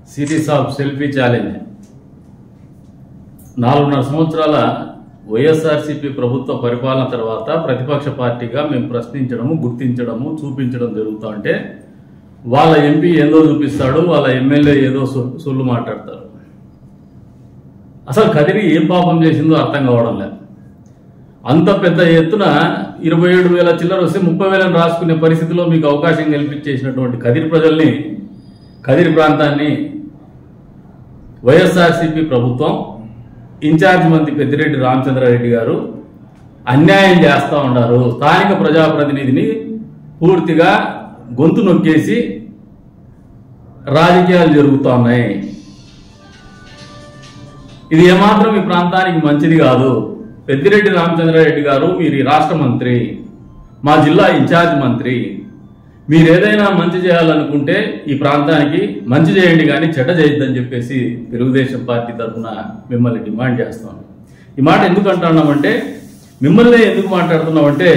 series of selfie challenge నాలుగున్నర సంవత్సరాల వైఎస్ఆర్సీపీ ప్రభుత్వ పరిపాలన తర్వాత ప్రతిపక్ష పార్టీగా మేము ప్రశ్నించడము గుర్తించడము చూపించడం జరుగుతా ఉంటే వాళ్ళ ఎంపీ ఏదో చూపిస్తాడు వాళ్ళ ఎమ్మెల్యే ఏదో సొ- సొల్లు మాట్లాడతారు అసలు కదిరి ఏం పాపం చేసిందో అర్థం కావడం లేదు అంత పెద్ద ఎత్తున ఇరవై ఏడు వేల చిల్లర వస్తే ముప్పై వేలను రాసుకునే పరిస్థితిలో మీకు అవకాశం కల్పించేసినటువంటి కదిరి ప్రజల్ని కదిరి ప్రాంతాన్ని వైఎస్ఆర్సీపీ ప్రభుత్వం ఇన్ఛార్జ్ మంత్రి పెద్దిరెడ్డి రామచంద్రారెడ్డి గారు అన్యాయం చేస్తూ ఉన్నారు స్థానిక ప్రజాప్రతినిధిని పూర్తిగా గొంతు నొక్కేసి రాజకీయాలు జరుగుతూ ఉన్నాయి ఇది ఏమాత్రం ఈ ప్రాంతానికి మంచిది కాదు పెద్దిరెడ్డి రామచంద్రారెడ్డి గారు మీరు ఈ రాష్ట్ర మంత్రి మా జిల్లా ఇన్ఛార్జ్ మంత్రి మీరు ఏదైనా మంచి చేయాలనుకుంటే ఈ ప్రాంతానికి మంచి చేయండి కానీ చెడ్డ చేయొద్దని చెప్పేసి తెలుగుదేశం పార్టీ తరఫున మిమ్మల్ని డిమాండ్ చేస్తాం ఈ మాట ఎందుకు అంటున్నామంటే మిమ్మల్ని ఎందుకు మాట్లాడుతున్నామంటే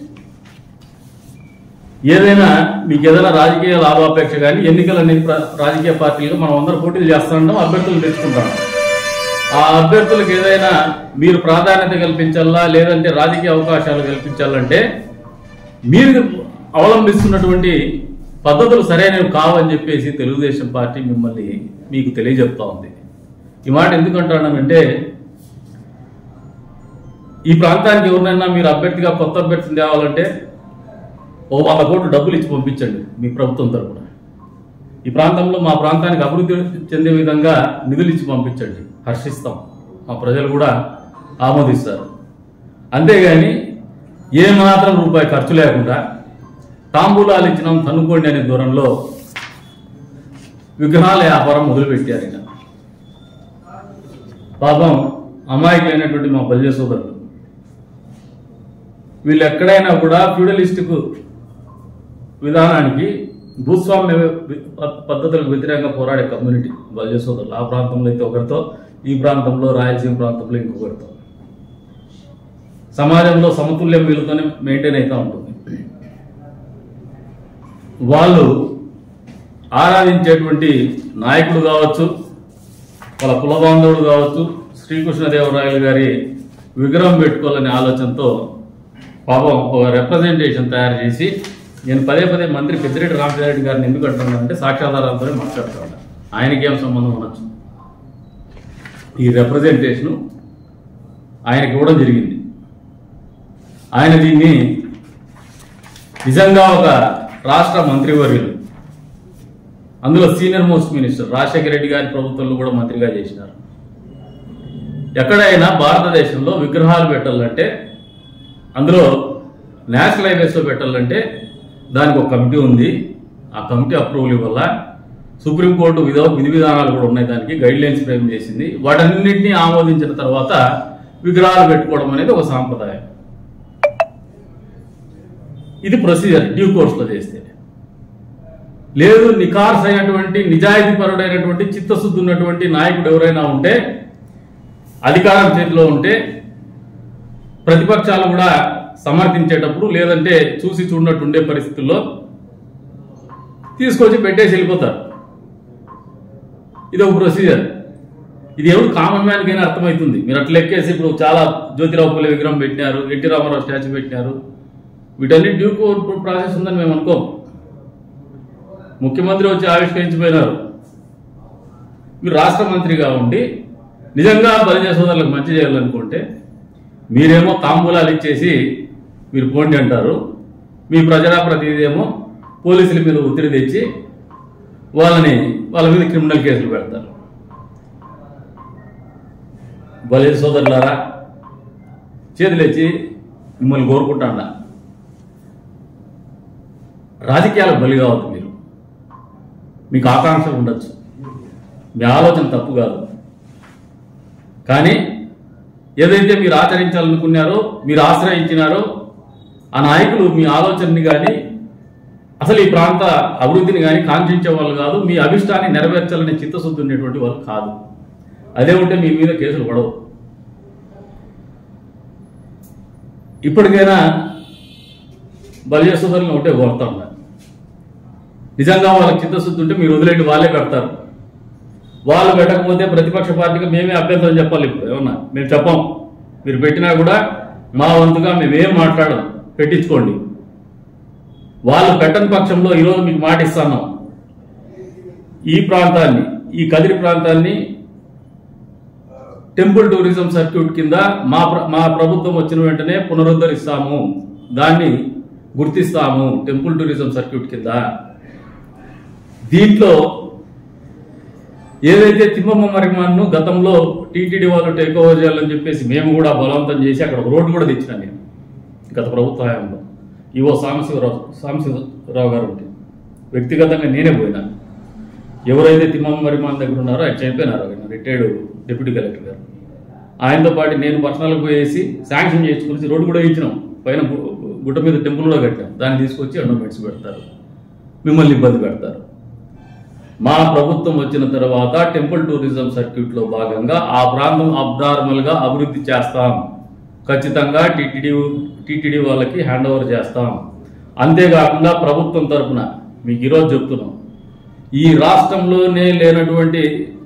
ఏదైనా మీకు ఏదైనా రాజకీయ లాభాపేక్ష కానీ ఎన్నికలు అనేది ప్ర- రాజకీయ పార్టీలుగా మనం అందరం పోటీలు చేస్తూ ఉంటాం అభ్యర్థులు తెచ్చుకుంటాం ఆ అభ్యర్థులకు ఏదైనా మీరు ప్రాధాన్యత కల్పించాలా లేదంటే రాజకీయ అవకాశాలు కల్పించాలంటే మీరు అవలంబిస్తున్నటువంటి పద్ధతులు సరైనవి కావని చెప్పేసి తెలుగుదేశం పార్టీ మిమ్మల్ని మీకు తెలియజెప్తా ఉంది ఈ మాట ఎందుకు అంటున్నానంటే ఈ ప్రాంతానికి ఎవరినైనా మీరు అభ్యర్థిగా కొత్త అభ్యర్థిని తేవాలంటే ఓ వంద కోట్లు డబ్బులు ఇచ్చి పంపించండి మీ ప్రభుత్వం తరపున ఈ ప్రాంతంలో మా ప్రాంతానికి అభివృద్ధి చెందే విధంగా నిధులు ఇచ్చి పంపించండి హర్షిస్తాం మా ప్రజలు కూడా ఆమోదిస్తారు అంతేగాని ఏ మాత్రం రూపాయి ఖర్చు లేకుండా తాంబూలాలు ఇచ్చినాం తన్నుకోండి అనే దూరంలో విగ్రహాల వ్యాపారం మొదలుపెట్టారు ఇక పాపం అమాయకులైనటువంటి మా బల్య సోదరులు వీళ్ళు ఎక్కడైనా కూడా ఫ్యూడలిస్టిక్ విధానానికి భూస్వామ్య వి- ప- పద్ధతులకు వ్యతిరేకంగా పోరాడే కమ్యూనిటీ బల్య సోదరులు ఆ ప్రాంతంలో అయితే ఒకరితో ఈ ప్రాంతంలో రాయలసీమ ప్రాంతంలో ఇంకొకరితో సమాజంలో సమతుల్యం వీళ్ళతోనే మెయింటైన్ అవుతూ ఉంటుంది వాళ్ళు ఆరాధించేటువంటి నాయకుడు కావచ్చు వాళ్ళ కుల బాంధవుడు కావచ్చు శ్రీకృష్ణదేవరాయలు గారి విగ్రహం పెట్టుకోవాలనే ఆలోచనతో పాపం ఒక రిప్రజెంటేషన్ తయారు చేసి నేను పదే పదే మంత్రి పెద్దిరెడ్డి రామచంద్రెడ్డి గారిని ఎందుకు అంటున్నానంటే సాక్ష్యాధారాలతోనే మాట్లాడుతున్నాను ఆయనకి ఏం సంబంధం అనొచ్చు ఈ రిప్రజెంటేషను ఆయనకి ఇవ్వడం జరిగింది ఆయన దీన్ని నిజంగా ఒక రాష్ట్ర మంత్రివర్యులు అందులో senior most minister Rajasekhara Reddy garu ప్రభుత్వంలో కూడా మంత్రిగా చేసినారు ఎక్కడైనా భారతదేశంలో విగ్రహాలు పెట్టాలంటే అందులో నేషనల్ హైవేస్లో పెట్టాలంటే దానికి ఒక కమిటీ ఉంది ఆ కమిటీ అప్రూవల్ ఇవ్వాల సుప్రీంకోర్టు విధ విధి విధానాలు కూడా ఉన్నాయి దానికి గైడ్ లైన్స్ ఫ్రేమ్ చేసింది వాటన్నింటినీ ఆమోదించిన తర్వాత విగ్రహాలు పెట్టుకోవడం అనేది ఒక సాంప్రదాయం ఇది ప్రొసీజర్ డ్యూ కోర్సులో చేస్తే లేదు నికార్స్ అయినటువంటి నిజాయితీపరుడైనటువంటి చిత్తశుద్ధి ఉన్నటువంటి నాయకుడు ఎవరైనా ఉంటే అధికారం చేతిలో ఉంటే ప్రతిపక్షాలు కూడా సమర్థించేటప్పుడు లేదంటే చూసి చూడనట్టు ఉండే పరిస్థితుల్లో తీసుకొచ్చి పెట్టేసి వెళ్ళిపోతారు ఇది ఒక ప్రొసీజర్ ఇది ఎవరు కామన్ మ్యాన్కైనా అర్థమవుతుంది మీరు అట్లా ఎక్కేసి ఇప్పుడు చాలా జ్యోతిరావు పూలే విగ్రహం పెట్టినారు ఎన్టీ రామారావు స్టాచ్యూ పెట్టినారు వీటన్ని డ్యూ కోర్ట్ ప్రాసెస్ ఉందని మేము అనుకోం ముఖ్యమంత్రి వచ్చి ఆవిష్కరించిపోయినారు మీరు రాష్ట్ర మంత్రిగా ఉండి నిజంగా బలిజ సోదరులకు మంచి చేయాలనుకుంటే మీరేమో తాంబూలాలు ఇచ్చేసి మీరు పోండి అంటారు మీ ప్రజాప్రతినిధి ఏమో పోలీసుల మీద ఒత్తిడి తెచ్చి వాళ్ళని వాళ్ళ మీద క్రిమినల్ కేసులు పెడతారు బలిజ సోదరులారా చేతులెచ్చి మిమ్మల్ని కోరుకుంటాండా రాజకీయాలకు బలి కావద్దు మీరు మీకు ఆకాంక్షలు ఉండొచ్చు మీ ఆలోచన తప్పు కాదు కానీ ఏదైతే మీరు ఆచరించాలనుకున్నారో మీరు ఆశ్రయించినారో ఆ నాయకులు మీ ఆలోచనని కానీ అసలు ఈ ప్రాంత అభివృద్ధిని కానీ కాంక్షించే వాళ్ళు కాదు మీ అభిష్టాన్ని నెరవేర్చాలనే చిత్తశుద్ధి ఉండేటువంటి వాళ్ళు కాదు అదే ఉంటే మీ మీద కేసులు పడవు ఇప్పటికైనా బలియ సోదరులను ఒకటే కోరుతా ఉన్నారు నిజంగా వాళ్ళకి చిత్తశుద్ధి ఉంటే మీరు వదిలేండి వాళ్ళే కడతారు వాళ్ళు పెట్టకపోతే ప్రతిపక్ష పార్టీకి మేమే అభ్యంతరం చెప్పాలి ఇప్పుడు ఏమన్నా మేము చెప్పాం మీరు పెట్టినా కూడా మా వంతుగా మేమేం మాట్లాడం పెట్టించుకోండి వాళ్ళు పెట్టని పక్షంలో ఈరోజు మీకు మాట ఇస్తాను ఈ ప్రాంతాన్ని ఈ కదిరి ప్రాంతాన్ని టెంపుల్ టూరిజం సర్క్యూట్ కింద మా ప్ర- మా ప్రభుత్వం వచ్చిన వెంటనే పునరుద్ధరిస్తాము దాన్ని గుర్తిస్తాము టెంపుల్ టూరిజం సర్క్యూట్ కింద దీంట్లో ఏదైతే తిమ్మమ్మ మరిమాన్ను గతంలో టీటీడీ వాళ్ళు టేక్ ఓవర్ చేయాలని చెప్పేసి మేము కూడా బలవంతం చేసి అక్కడ ఒక రోడ్డు కూడా తెచ్చినా నేను గత ప్రభుత్వ హయాంలో ఈవో సాంబశివరావు సాంబశివరావు గారు ఉంటే వ్యక్తిగతంగా నేనే పోయినా ఎవరైతే తిమ్మమ్మ మరిమాన్ దగ్గర ఉన్నారో ఆయన చనిపోయినారు ఆయన రిటైర్డ్ డిప్యూటీ కలెక్టర్ గారు ఆయనతో పాటు నేను పర్సనల్గా పోయేసి శాంక్షన్ చేసుకుని రోడ్డు కూడా ఇచ్చినాం పైన గు- గుట్ట మీద టెంపుల్ కూడా కట్టాం దాన్ని తీసుకొచ్చి ఎండోమెంట్స్ పెడతారు మిమ్మల్ని ఇబ్బంది పెడతారు మా ప్రభుత్వం వచ్చిన తర్వాత టెంపుల్ టూరిజం సర్క్యూట్ లో భాగంగా ఆ ప్రాంతం అబ్నార్మల్ గా అభివృద్ధి చేస్తాం ఖచ్చితంగా టీటీడీ టీటీడీ వాళ్ళకి హ్యాండ్ ఓవర్ చేస్తాం అంతేకాకుండా ప్రభుత్వం తరపున మీకు ఈరోజు చెప్తున్నాం ఈ రాష్ట్రంలోనే లేనటువంటి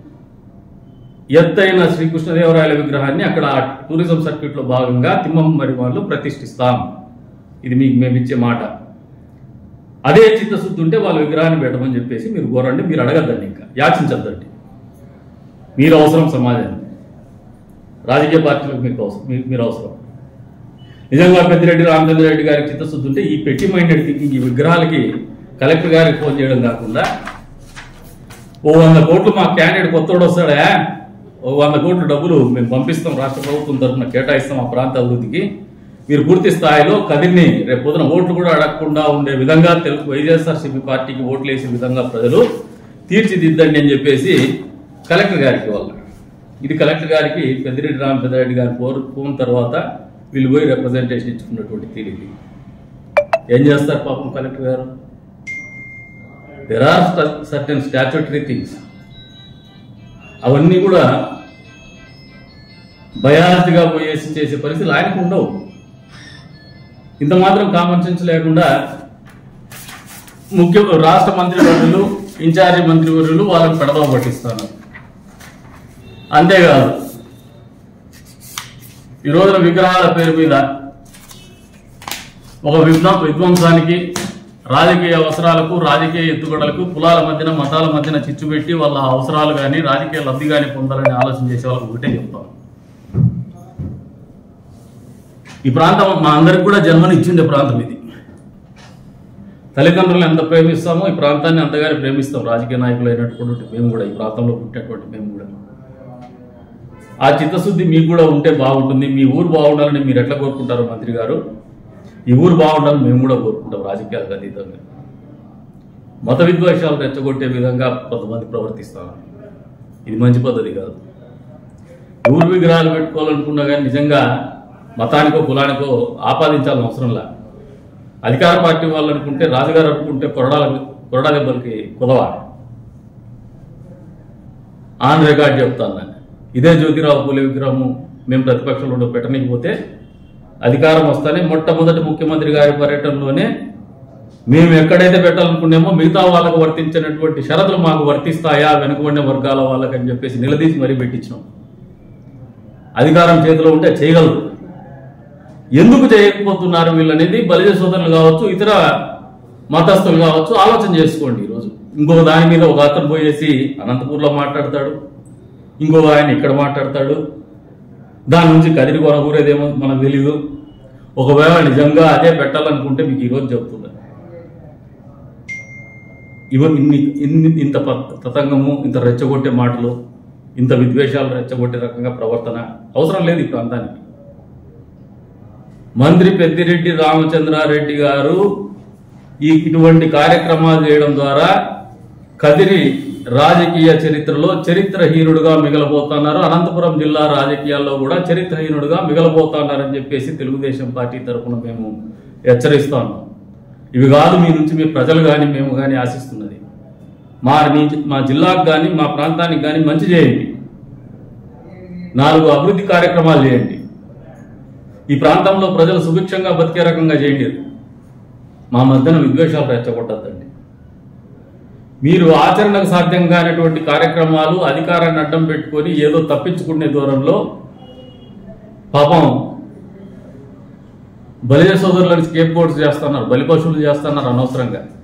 ఎత్తైన శ్రీకృష్ణదేవరాయల విగ్రహాన్ని అక్కడ ఆ టూరిజం సర్క్యూట్ లో భాగంగా తిమ్మమ్మ మరి వాళ్ళు ప్రతిష్ఠిస్తాం ఇది మీకు మేము ఇచ్చే మాట అదే చిత్తశుద్ధి ఉంటే వాళ్ళ విగ్రహాన్ని పెట్టమని చెప్పేసి మీరు కోరండి మీరు అడగద్దండి ఇంకా యాచించద్దండి మీరు అవసరం సమాజానికి రాజకీయ పార్టీలకు మీకు అవసరం మీ- మీరు అవసరం నిజంగా పెద్దిరెడ్డి రామచంద్రరెడ్డి గారికి చిత్తశుద్ధి ఉంటే ఈ పెట్టి మైండెడ్ థింకింగ్ ఈ విగ్రహాలకి కలెక్టర్ గారికి ఫోన్ చేయడం కాకుండా ఓ వంద కోట్లు మా క్యాండిడేట్ కొత్తోడు వస్తాడా ఓ వంద కోట్లు డబ్బులు మేము పంపిస్తాం రాష్ట్ర ప్రభుత్వం తరఫున కేటాయిస్తాం ఆ ప్రాంత అభివృద్ధికి మీరు పూర్తి స్థాయిలో కదిరిని రేపు పొద్దున ఓట్లు కూడా అడగకుండా ఉండే విధంగా తెలుగు వైఎస్ఆర్సీపీ పార్టీకి ఓట్లు వేసే విధంగా ప్రజలు తీర్చిదిద్దండి అని చెప్పేసి కలెక్టర్ గారికి వాళ్ళు ఇది కలెక్టర్ గారికి పెద్దిరెడ్డి రామచంద్రారెడ్డి గారి ఫోన్ ఫోన్ తర్వాత వీళ్ళు పోయి రిప్రజెంటేషన్ ఇచ్చుకున్నటువంటి తీరింది ఏం చేస్తారు పాపం collector garu there are certain statutory things అవన్నీ కూడా బయాస్డ్గా పోయేసి చేసే పరిస్థితులు ఆయనకు ఉండవు ఇంత మాత్రం కామన్ సెన్స్ లేకుండా ముఖ్య రాష్ట్ర మంత్రివర్యులు ఇన్ఛార్జి మంత్రివర్యులు వాళ్ళకి పెడదవ పట్టిస్తారు అంతేకాదు ఈ రోజున విగ్రహాల పేరు మీద ఒక విధ్వ విధ్వంసానికి రాజకీయ అవసరాలకు రాజకీయ ఎత్తుగడలకు కులాల మధ్యన మతాల మధ్యన చిచ్చు పెట్టి వాళ్ళ అవసరాలు కానీ రాజకీయ లబ్ధి కానీ పొందాలని ఆలోచన చేసే వాళ్ళకి ఒకటే చెప్తాం ఈ ప్రాంతం మా అందరికి కూడా జన్మని ఇచ్చిండే ప్రాంతం ఇది తల్లిదండ్రులు ఎంత ప్రేమిస్తామో ఈ ప్రాంతాన్ని అంతగానే ప్రేమిస్తాం రాజకీయ నాయకులు అయినటువంటి మేము కూడా ఈ ప్రాంతంలో పుట్టినటువంటి మేము కూడా ఆ చిత్తశుద్ధి మీకు కూడా ఉంటే బాగుంటుంది మీ ఊరు బాగుండాలని మీరు ఎట్లా కోరుకుంటారు మంత్రి గారు ఈ ఊరు బాగుండాలని మేము కూడా కోరుకుంటాం రాజకీయాలకు అతీతంగా మత విద్వేషాలు రెచ్చగొట్టే విధంగా కొంతమంది ప్రవర్తిస్తారు ఇది మంచి పద్ధతి కాదు ఊరు విగ్రహాలు పెట్టుకోవాలనుకున్నా కానీ నిజంగా మతానికో కులానికో ఆపాదించాలని అవసరం లే అధికార పార్టీ వాళ్ళు అనుకుంటే రాజుగారు అనుకుంటే కొరడాల కొరడా దెబ్బలకి కుదవ ఆన్ రికార్డ్ చెప్తాను నేను ఇదే జ్యోతిరావు పూలే విగ్రహము మేము ప్రతిపక్షంలో పెట్టనీకపోతే అధికారం వస్తానే మొట్టమొదటి ముఖ్యమంత్రి గారి పర్యటనలోనే మేము ఎక్కడైతే పెట్టాలనుకున్నామో మిగతా వాళ్ళకు వర్తించినటువంటి షరతులు మాకు వర్తిస్తాయా వెనుకబడిన వర్గాల వాళ్ళకి అని చెప్పేసి నిలదీసి మరీ పెట్టించినాం అధికారం చేతిలో ఉంటే చేయగలరు ఎందుకు చేయకపోతున్నారు వీళ్ళనేది బలిజ సోదరులు కావచ్చు ఇతర మతస్థులు కావచ్చు ఆలోచన చేసుకోండి ఈరోజు ఇంకొక దాని మీద ఒక అతను పోయేసి అనంతపూర్లో మాట్లాడతాడు ఇంకో ఆయన ఇక్కడ మాట్లాడతాడు దాని నుంచి కదిరి కొనకూరేదేమో మనకు తెలీదు ఒకవేళ నిజంగా అదే పెట్టాలనుకుంటే మీకు ఈరోజు చెప్తున్నా ఇవ ఇన్ని ఇన్ని ఇంత ప- తతంగము ఇంత రెచ్చగొట్టే మాటలు ఇంత విద్వేషాలు రెచ్చగొట్టే రకంగా ప్రవర్తన అవసరం లేదు ఈ ప్రాంతానికి మంత్రి పెద్దిరెడ్డి రామచంద్రారెడ్డి గారు ఈ ఇటువంటి కార్యక్రమాలు చేయడం ద్వారా కదిరి రాజకీయ చరిత్రలో చరిత్రహీనుడుగా మిగలబోతున్నారు అనంతపురం జిల్లా రాజకీయాల్లో కూడా చరిత్రహీనుడుగా మిగలబోతున్నారని చెప్పేసి తెలుగుదేశం పార్టీ తరఫున మేము హెచ్చరిస్తా ఉన్నాం ఇవి కాదు మీ నుంచి మీ ప్రజలు కానీ మేము కానీ ఆశిస్తున్నది మా నీ- మా జిల్లాకు కానీ మా ప్రాంతానికి కానీ మంచి చేయండి నాలుగు అభివృద్ధి కార్యక్రమాలు చేయండి ఈ ప్రాంతంలో ప్రజలు సుభిక్షంగా బతికే రకంగా చేయండి మా మధ్యన విద్వేషాలు రెచ్చగొట్టద్దండి మీరు ఆచరణకు సాధ్యం కానటువంటి కార్యక్రమాలు అధికారాన్ని అడ్డం పెట్టుకొని ఏదో తప్పించుకునే దూరంలో పాపం బలిజ సోదరులను స్కేప్ బోర్డ్స్ చేస్తున్నారు బలి పశువులు చేస్తున్నారు అనవసరంగా